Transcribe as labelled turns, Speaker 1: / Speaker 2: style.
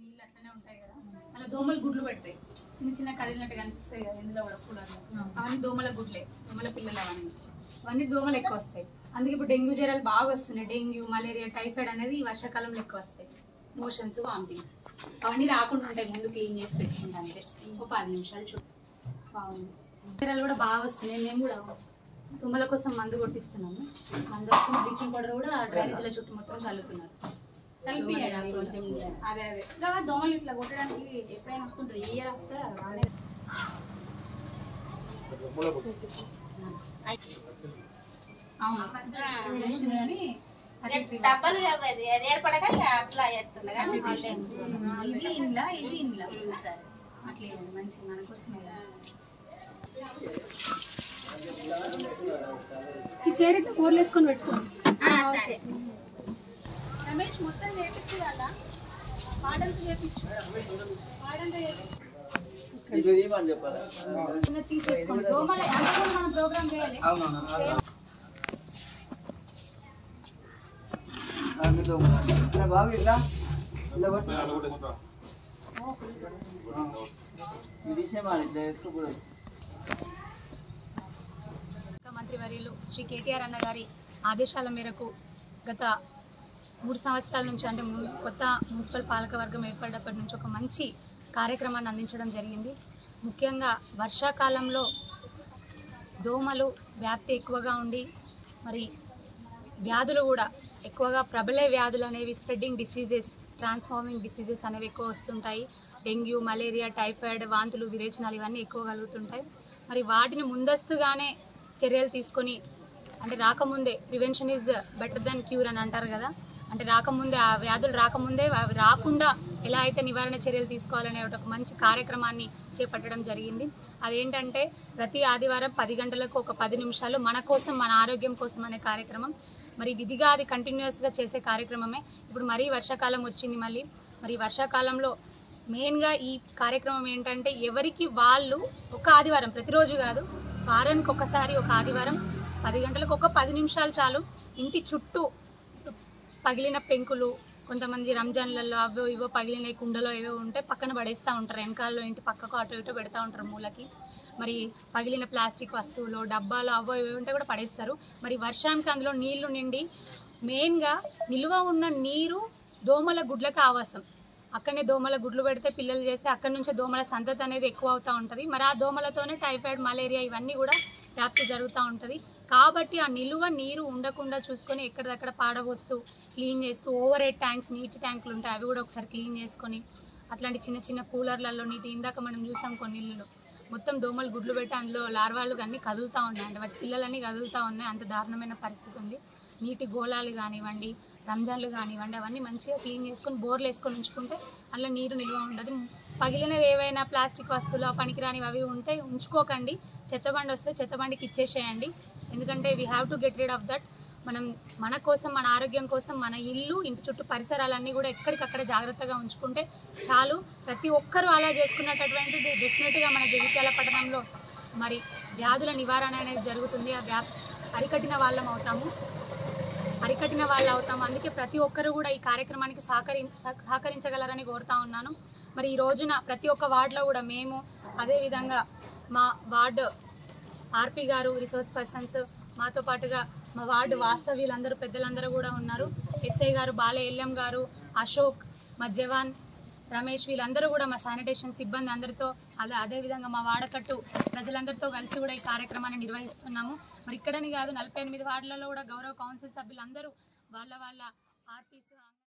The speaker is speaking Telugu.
Speaker 1: నీళ్ళు అట్లనే ఉంటాయి కదా అలా దోమలు గుడ్లు పెడతాయి చిన్న చిన్న కదిలినట్టు కనిపిస్తాయి కదా ఇందులో కూడా కూలర్లో అవన్నీ దోమల గుడ్లే దోమల పిల్లలు అవన్నీ అవన్నీ దోమలు ఎక్కువ వస్తాయి అందుకే ఇప్పుడు డెంగ్యూ జ్వరాలు బాగా వస్తున్నాయి డెంగ్యూ మలేరియా టైఫాయిడ్ అనేది ఈ వర్షాకాలంలో ఎక్కువ వస్తాయి మోషన్స్ వామిటింగ్స్ అవన్నీ రాకుండా ఉంటాయి ముందు క్లీన్ చేసి పెట్టుకుంటా అంతే ఇంకో పది నిమిషాలు చూ బాగుంది జ్వరాలు కూడా బాగా వస్తున్నాయి మేము కూడా తుమ్మల కోసం మందు కొట్టిస్తున్నాము మందు వస్తుంది బ్లీచింగ్ పౌడర్ కూడా డ్రైనేజీల చుట్టూ మొత్తం చల్లుతున్నారు
Speaker 2: చల్లిపియ్యాలి కొంచెం
Speaker 1: అదే అదే
Speaker 2: ఇంకా దోమలు ఇట్లా కొట్టడానికి ఎప్పుడైనా వస్తుంటుంది ఏ ఇయర్ వస్తారా రానే
Speaker 1: అవును వేసిండ్రు కానీ
Speaker 3: డబ్బలు అది అది ఏర్పడక ఇక అట్లా చేస్తుండే కానీ
Speaker 1: ఇది ఇండ్లా ఇది ఇండ్లా
Speaker 3: సరే
Speaker 1: అట్లే మంచిగా మన కోసమే కదా. ఈ చీర ఇట్లా కూరలు వేసుకొని పెట్టుకోండి
Speaker 3: సరే
Speaker 2: రమేష్ మొత్తం చేపించు వాళ్ళ పాటలు చేపించు పాడంతా చేపించు
Speaker 4: ఇది ఇవ్వని చెప్పాలి
Speaker 1: చిన్న తీసేసుకోండి దోమల అంటే కూడా మనం ప్రోగ్రామ్ చేయాలి
Speaker 4: అన్ని దోమలు అరే బాబు ఇలా ఇలా కొట్టు. ఇది తీసేమాలి ఇట్లా వేసుకోకూడదు
Speaker 1: మంత్రి వర్యులు శ్రీ కేటీఆర్ అన్న గారి ఆదేశాల మేరకు గత మూడు సంవత్సరాల నుంచి అంటే ము- కొత్త మున్సిపల్ పాలక వర్గం ఏర్పడినప్పటి నుంచి ఒక మంచి కార్యక్రమాన్ని అందించడం జరిగింది ముఖ్యంగా వర్షాకాలంలో దోమలు వ్యాప్తి ఎక్కువగా ఉండి మరి వ్యాధులు కూడా ఎక్కువగా ప్రబలే వ్యాధులు అనేవి స్ప్రెడ్డింగ్ డిసీజెస్ ట్రాన్స్ఫార్మింగ్ డిసీజెస్ అనేవి ఎక్కువ వస్తుంటాయి డెంగ్యూ మలేరియా టైఫాయిడ్ వాంతులు విరేచనాలు ఇవన్నీ ఎక్కువ కలుగుతుంటాయి మరి వాటిని ముందస్తుగానే చర్యలు తీసుకొని అంటే రాకముందే prevention is better than cure అని అంటారు కదా అంటే రాకముందే ఆ వ్యాధులు రాకముందే అవి రాకుండా ఎలా అయితే నివారణ చర్యలు తీసుకోవాలనే ఒక మంచి కార్యక్రమాన్ని చేపట్టడం జరిగింది అదేంటంటే ప్రతి ఆదివారం పది గంటలకు ఒక పది నిమిషాలు మన కోసం మన ఆరోగ్యం కోసం అనే కార్యక్రమం మరి విధిగా అది కంటిన్యూస్గా చేసే కార్యక్రమమే ఇప్పుడు మరీ వర్షాకాలం వచ్చింది మళ్ళీ మరి వర్షాకాలంలో మెయిన్గా ఈ కార్యక్రమం ఏంటంటే ఎవరికి వాళ్ళు ఒక ఆదివారం ప్రతిరోజు కాదు వారానికి ఒకసారి ఒక ఆదివారం పది గంటలకు ఒక పది నిమిషాలు చాలు ఇంటి చుట్టూ పగిలిన పెంకులు కొంతమంది రంజాన్లలో అవో ఇవో పగిలిన కుండలో ఏవో ఉంటే పక్కన పడేస్తూ ఉంటారు వెనకాలలో ఇంటి పక్కకు అటు ఇటు పెడతా ఉంటారు మూలకి మరి పగిలిన ప్లాస్టిక్ వస్తువులు డబ్బాలు అవో ఇవో ఉంటే కూడా పడేస్తారు మరి వర్షానికి అందులో నీళ్లు నిండి మెయిన్గా నిల్వ ఉన్న నీరు దోమల గుడ్లకు ఆవాసం అక్కడనే దోమల గుడ్లు పెడితే పిల్లలు చేస్తే అక్కడి నుంచే దోమల సంతతి అనేది ఎక్కువ అవుతూ ఉంటుంది మరి ఆ దోమలతోనే టైఫాయిడ్ మలేరియా ఇవన్నీ కూడా వ్యాప్తి జరుగుతూ ఉంటుంది కాబట్టి ఆ నిలువ నీరు ఉండకుండా చూసుకొని ఎక్కడిదక్కడ పాడబోస్తూ క్లీన్ చేస్తూ ఓవర్ హెడ్ ట్యాంక్స్ నీటి ట్యాంకులు ఉంటాయి అవి కూడా ఒకసారి క్లీన్ చేసుకొని అట్లాంటి చిన్న చిన్న కూలర్లలో నీటి ఇందాక మనం చూసాం కొన్ని ఇల్లులు మొత్తం దోమలు గుడ్లు పెట్టి అందులో లార్వాలు అన్నీ కదులుతూ ఉన్నాయి అంటే వాటి పిల్లలన్నీ కదులుతూ ఉన్నాయి అంత దారుణమైన పరిస్థితి ఉంది నీటి గోళాలు కానివ్వండి రంజాన్లు కానివ్వండి అవన్నీ మంచిగా క్లీన్ చేసుకొని బోర్లు వేసుకొని ఉంచుకుంటే అందులో నీరు నిల్వ ఉండదు పగిలినవి ఏవైనా ప్లాస్టిక్ వస్తువులు పనికిరానివి అవి ఉంటే ఉంచుకోకండి చెత్తబండి వస్తే చెత్తబండికి ఇచ్చేసేయండి ఎందుకంటే we have to get rid of that మనం మన కోసం మన ఆరోగ్యం కోసం మన ఇల్లు ఇంటి చుట్టూ పరిసరాలన్నీ కూడా ఎక్కడికక్కడ జాగ్రత్తగా ఉంచుకుంటే చాలు ప్రతి ఒక్కరూ అలా చేసుకున్నటువంటి డెఫినెట్గా మన జగిత్యాల పట్టణంలో మరి వ్యాధుల నివారణ అనేది జరుగుతుంది ఆ వ్యా అరికట్టిన వాళ్ళం అవుతాము అరికట్టిన వాళ్ళు అవుతాము అందుకే ప్రతి ఒక్కరు కూడా ఈ కార్యక్రమానికి సహకరి సహ- సహకరించగలరని కోరుతా ఉన్నాను మరి ఈ రోజున ప్రతి ఒక్క వార్డులో కూడా మేము అదేవిధంగా మా వార్డు ఆర్పి గారు రిసోర్స్ పర్సన్స్ మాతో పాటుగా మా వార్డు వాస్తవ్యులందరూ పెద్దలందరూ కూడా ఉన్నారు ఎస్ఐ గారు బాల ఎల్ఎం గారు అశోక్ మా జవాన్ రమేష్ వీళ్ళందరూ కూడా మా శానిటేషన్ సిబ్బంది అందరితో అలా అదేవిధంగా మా వాడకట్టు ప్రజలందరితో కలిసి కూడా ఈ కార్యక్రమాన్ని నిర్వహిస్తున్నాము మరి ఇక్కడని కాదు నలభై ఎనిమిది వార్డులలో కూడా గౌరవ కౌన్సిల్ సభ్యులందరూ వాళ్ళ వాళ్ళ ఆర్పీస్